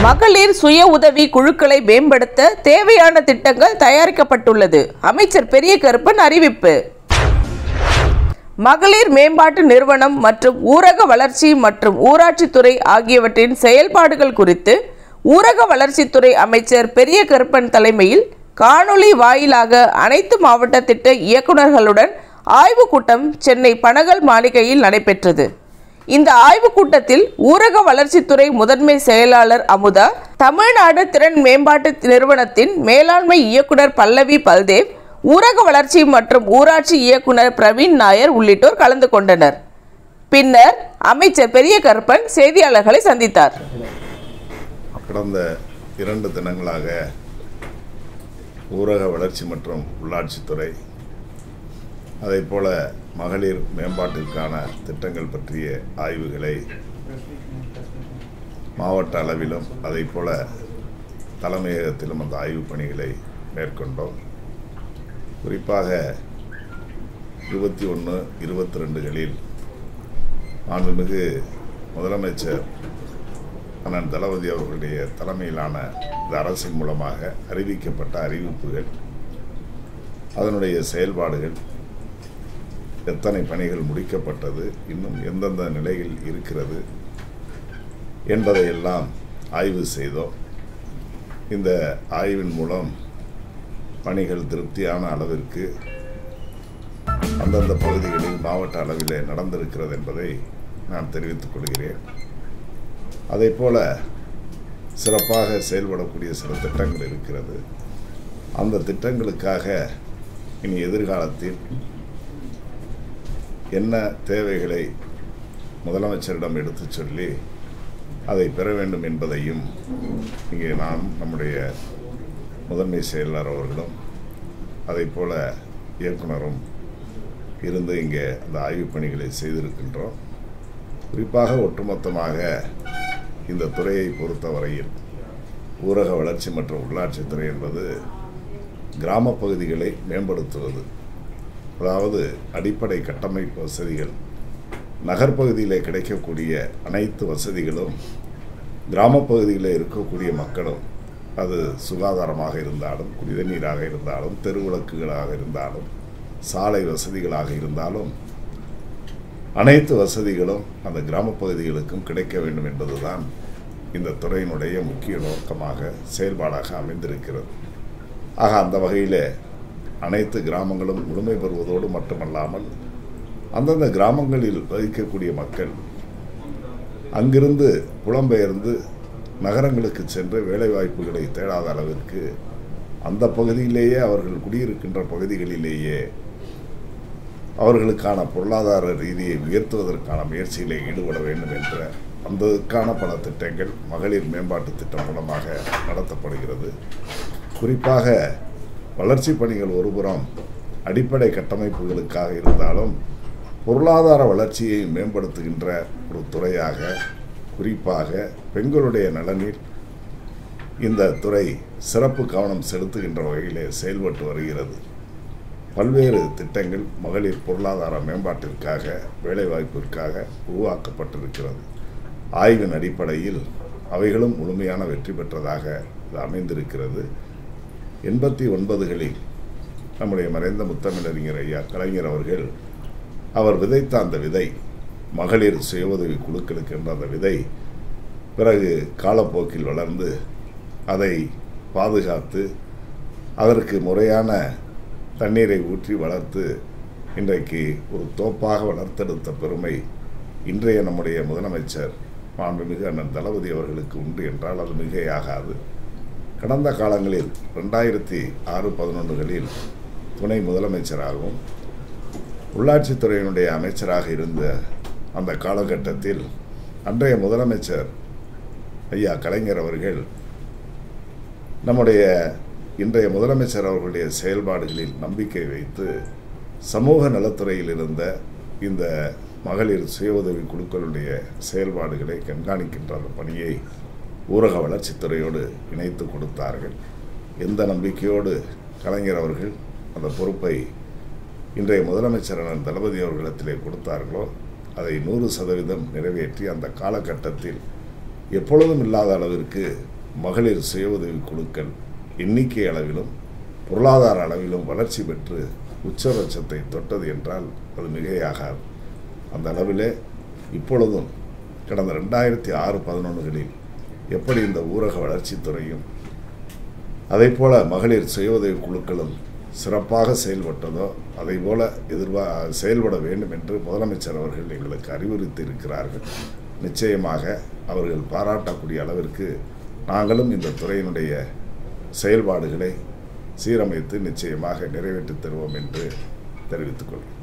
மகளிர் சுய உதவி குழுக்களை மேம்படுத்த தேவையான திட்டங்கள் தயாரிக்கப்பட்டுள்ளது அமைச்சர் பெரிய கருப்பன் அறிவிப்பு மகளிர் மேம்பாட்டு நிறுவனம் மற்றும் ஊரக வளர்ச்சி மற்றும் ஊராட்சித்துறை ஆகியவற்றின் செயல்பாடுகள் குறித்து ஊரக வளர்ச்சித்துறை அமைச்சர் பெரிய கருப்பன் தலைமையில் காணொளி வாயிலாக அனைத்து மாவட்ட திட்ட இயக்குநர்களுடன் ஆய்வுக் கூட்டம் சென்னை பனகல் மாளிகையில் நடைபெற்றது இந்த ஆய்வுக் கூட்டத்தில் ஊரக வளர்ச்சித்துறை முதன்மை செயலாளர் அமுதா தமிழ்நாடு திறன் மேம்பாட்டு நிறுவனத்தின் மேலாண்மை இயக்குனர் பல்லவி பல்தேவ் ஊரக வளர்ச்சி மற்றும் ஊராட்சி இயக்குனர் பிரவீன் நாயர் உள்ளிட்டோர் கலந்து கொண்டனர் பின்னர் அமைச்சர் பெரிய கருப்பன் செய்தியாளர்களை சந்தித்தார் கடந்த இரண்டு தினங்களாக ஊரக வளர்ச்சி மற்றும் உள்ளாட்சித்துறை அதைப் போல மகளிர் மேம்பாட்டிற்கான திட்டங்கள் பற்றிய ஆய்வுகளை மாவட்ட அளவிலும் அதைப் போல தலைமையகத்திலும் அந்த ஆய்வுப் பணிகளை மேற்கொண்டோம் குறிப்பாக இருபத்தி ஒன்று இருபத்தி ரெண்டுகளில் மாண்புமிகு முதலமைச்சர் அண்ணன் தளபதி அவர்களுடைய தலைமையிலான இந்த அரசின் மூலமாக அறிவிக்கப்பட்ட அறிவிப்புகள் அதனுடைய செயல்பாடுகள் எத்தனை பணிகள் முடிக்கப்பட்டது இன்னும் எந்தெந்த நிலையில் இருக்கிறது என்பதையெல்லாம் ஆய்வு செய்தோம் இந்த ஆய்வின் மூலம் பணிகள் திருப்தியான அளவிற்கு அந்தந்த பகுதிகளில் மாவட்ட அளவிலே நடந்திருக்கிறது என்பதை நான் தெரிவித்துக் கொள்கிறேன் அதே போல சிறப்பாக செயல்படக்கூடிய சில திட்டங்கள் இருக்கிறது அந்த திட்டங்களுக்காக இனி எதிர்காலத்தில் என்ன தேவைகளை முதலமைச்சரிடம் எடுத்துச் சொல்லி அதை பெற வேண்டும் என்பதையும் இங்கே நாம் நம்முடைய முதன்மை செயலாளர் அவர்களும் அதை போல இயக்குனரும் இருந்து இங்கே அந்த ஆய்வுப் பணிகளை செய்திருக்கின்றோம் குறிப்பாக ஒட்டுமொத்தமாக இந்த துறையை பொறுத்தவரையில் ஊரக வளர்ச்சி மற்றும் உள்ளாட்சித்துறை என்பது கிராம பகுதிகளை மேம்படுத்துவது அதாவது அடிப்படை கட்டமைப்பு வசதிகள் நகர்ப்பகுதியில் கிடைக்கக்கூடிய அனைத்து வசதிகளும் கிராம பகுதியில் இருக்கக்கூடிய மக்களும் அது சுகாதாரமாக இருந்தாலும் குடித நீராக இருந்தாலும் தெருவிளக்குகளாக இருந்தாலும் சாலை வசதிகளாக இருந்தாலும் அனைத்து வசதிகளும் அந்த கிராம பகுதிகளுக்கும் கிடைக்க வேண்டும் என்பதுதான் இந்த துறையினுடைய முக்கிய நோக்கமாக செயல்பாடாக அமைந்திருக்கிறது ஆக அந்த வகையில் அனைத்து கிராமங்களும் முழுமை பெறுவதோடு மட்டுமல்லாமல் அந்தந்த கிராமங்களில் வசிக்கக்கூடிய மக்கள் அங்கிருந்து புலம்பெயர்ந்து நகரங்களுக்கு சென்று வேலைவாய்ப்புகளை தேடாத அளவிற்கு அந்த பகுதியிலேயே அவர்கள் குடியிருக்கின்ற பகுதிகளிலேயே அவர்களுக்கான பொருளாதார ரீதியை உயர்த்துவதற்கான முயற்சியிலே ஈடுபட வேண்டும் என்ற அந்ததுக்கான பல திட்டங்கள் மகளிர் மேம்பாட்டு திட்டம் மூலமாக நடத்தப்படுகிறது குறிப்பாக வளர்ச்சி பணிகள் ஒருபுறம் அடிப்படை கட்டமைப்புகளுக்காக இருந்தாலும் பொருளாதார வளர்ச்சியை மேம்படுத்துகின்ற ஒரு துறையாக குறிப்பாக பெண்களுடைய நலனில் இந்த துறை சிறப்பு கவனம் செலுத்துகின்ற வகையிலே செயல்பட்டு வருகிறது பல்வேறு திட்டங்கள் மகளிர் பொருளாதார மேம்பாட்டிற்காக வேலைவாய்ப்பிற்காக உருவாக்கப்பட்டிருக்கிறது ஆய்வின் அடிப்படையில் அவைகளும் முழுமையான வெற்றி பெற்றதாக இது அமைந்திருக்கிறது எண்பத்தி ஒன்பதுகளில் நம்முடைய மறைந்த முத்தமிழறிஞர் ஐயா கலைஞர் அவர்கள் அவர் விதைத்த அந்த விதை மகளிர் சுய உதவி குழுக்களுக்கு என்ற அந்த விதை பிறகு காலப்போக்கில் வளர்ந்து அதை பாதுகாத்து அதற்கு முறையான தண்ணீரை ஊற்றி வளர்த்து இன்றைக்கு ஒரு தோப்பாக வளர்த்தெடுத்த பெருமை இன்றைய நம்முடைய முதலமைச்சர் மாண்புமிகு அண்ணன் தளபதி அவர்களுக்கு உண்டு என்றால் அது மிகையாகாது கடந்த காலங்களில் ரெண்டாயிரத்தி ஆறு பதினொன்றுகளில் துணை முதலமைச்சராகவும் உள்ளாட்சித்துறையினுடைய அமைச்சராக இருந்த அந்த காலகட்டத்தில் அன்றைய முதலமைச்சர் ஐயா கலைஞர் அவர்கள் நம்முடைய இன்றைய முதலமைச்சர் அவர்களுடைய செயல்பாடுகளில் நம்பிக்கை வைத்து சமூக நலத்துறையில் இருந்த இந்த மகளிர் சுய உதவி குழுக்களுடைய செயல்பாடுகளை கண்காணிக்கின்ற அந்த பணியை ஊரக வளர்ச்சித்துறையோடு இணைத்து கொடுத்தார்கள் எந்த நம்பிக்கையோடு கலைஞர் அவர்கள் அந்த பொறுப்பை இன்றைய முதலமைச்சர் அண்ணன் தளபதி அவர்களிடத்திலே கொடுத்தார்களோ அதை நூறு சதவீதம் நிறைவேற்றி அந்த காலகட்டத்தில் எப்பொழுதும் இல்லாத அளவிற்கு மகளிர் சுய உதவி குழுக்கள் எண்ணிக்கை அளவிலும் பொருளாதார அளவிலும் வளர்ச்சி பெற்று உச்சபட்சத்தை தொட்டது என்றால் அது மிகையாகாது அந்த அளவிலே இப்பொழுதும் கடந்த ரெண்டாயிரத்தி ஆறு பதினொன்றுகளில் எப்படி இந்த ஊரக வளர்ச்சித்துறையும் அதைப்போல மகளிர் சுய உதவி குழுக்களும் சிறப்பாக செயல்பட்டதோ அதை போல எதிர்பா செயல்பட வேண்டும் என்று முதலமைச்சர் அவர்கள் எங்களுக்கு அறிவுறுத்தி இருக்கிறார்கள் நிச்சயமாக அவர்கள் பாராட்டக்கூடிய அளவிற்கு நாங்களும் இந்த துறையினுடைய செயல்பாடுகளை சீரமைத்து நிச்சயமாக நிறைவேற்றித் தருவோம் என்று தெரிவித்துக் கொள்கிறேன்